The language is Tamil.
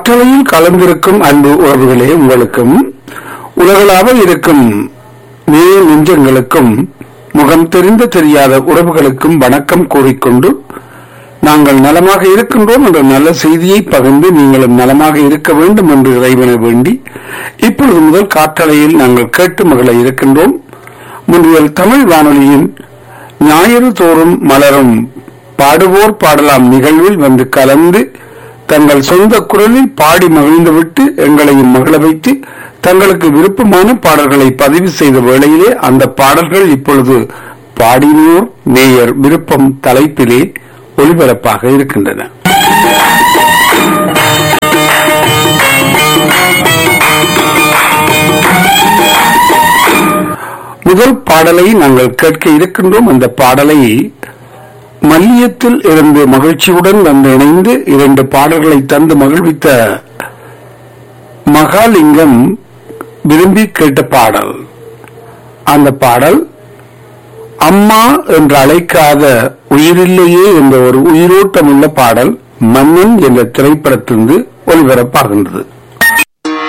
காற்றலையில் கலந்திருக்கும் அன்பு உறவுகளே உங்களுக்கும் உலகளாக இருக்கும் நேய நெஞ்சங்களுக்கும் முகம் தெரிந்த தெரியாத உறவுகளுக்கும் வணக்கம் கூறிக்கொண்டு நாங்கள் நலமாக இருக்கின்றோம் என்ற நல்ல செய்தியை பகிர்ந்து நீங்களும் நலமாக இருக்க வேண்டும் என்று இறைவனை வேண்டி இப்பொழுது முதல் காற்றலையில் நாங்கள் கேட்டு மகள இருக்கின்றோம் முன்றியல் தமிழ் வானொலியின் ஞாயிறு தோறும் மலரும் பாடுவோர் பாடலாம் நிகழ்வில் வந்து கலந்து தங்கள் சொந்த குரலில் பாடி மகிழ்ந்துவிட்டு எங்களையும் மகிழ வைத்து தங்களுக்கு விருப்பமான பாடல்களை பதிவு செய்த வேளையிலே அந்த பாடல்கள் இப்பொழுது பாடினோர் மேயர் விருப்பம் தலைப்பிலே ஒளிபரப்பாக இருக்கின்றன முதல் பாடலை நாங்கள் கேட்க இருக்கின்றோம் அந்த பாடலை மல்லியத்தில் இருந்து மகிழ்ச்சியுடன் வந்து இணைந்து இரண்டு பாடல்களை தந்து மகிழ்வித்த மகாலிங்கம் விரும்பி கேட்ட பாடல் அந்த பாடல் அம்மா என்று அழைக்காத உயிரில்லையே என்ற ஒரு உயிரோட்டமுள்ள பாடல் மன்னன் என்ற திரைப்படத்திலிருந்து ஒளிபரப்பாகின்றது